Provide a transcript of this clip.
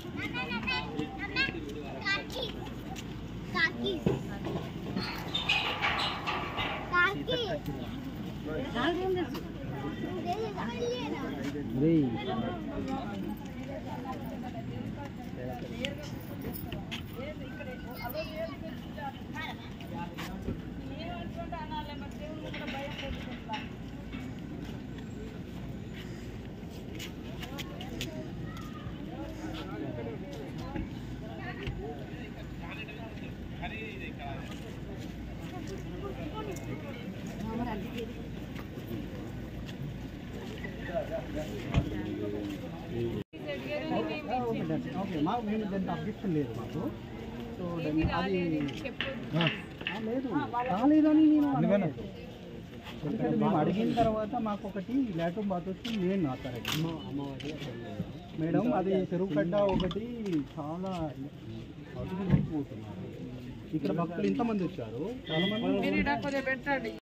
Okay మా మేము దానికి అబ్జెక్షన్ లేదు మాకు సో దాన్ని అది ఆ, లేదు కాలేదని నేను అనలేదు. ఎందుకంటే మేము అడిగిన తర్వాత మాకు ఒకటి లాట్రూమ్ బాత్రూమ్స్ నేను ఆథరైజ్ మేడం అది చెరువు కట్ట ఒకటి చాలా పోతున్నారు ఇక్కడ భక్తులు ఇంతమంది వచ్చారు చాలా మంది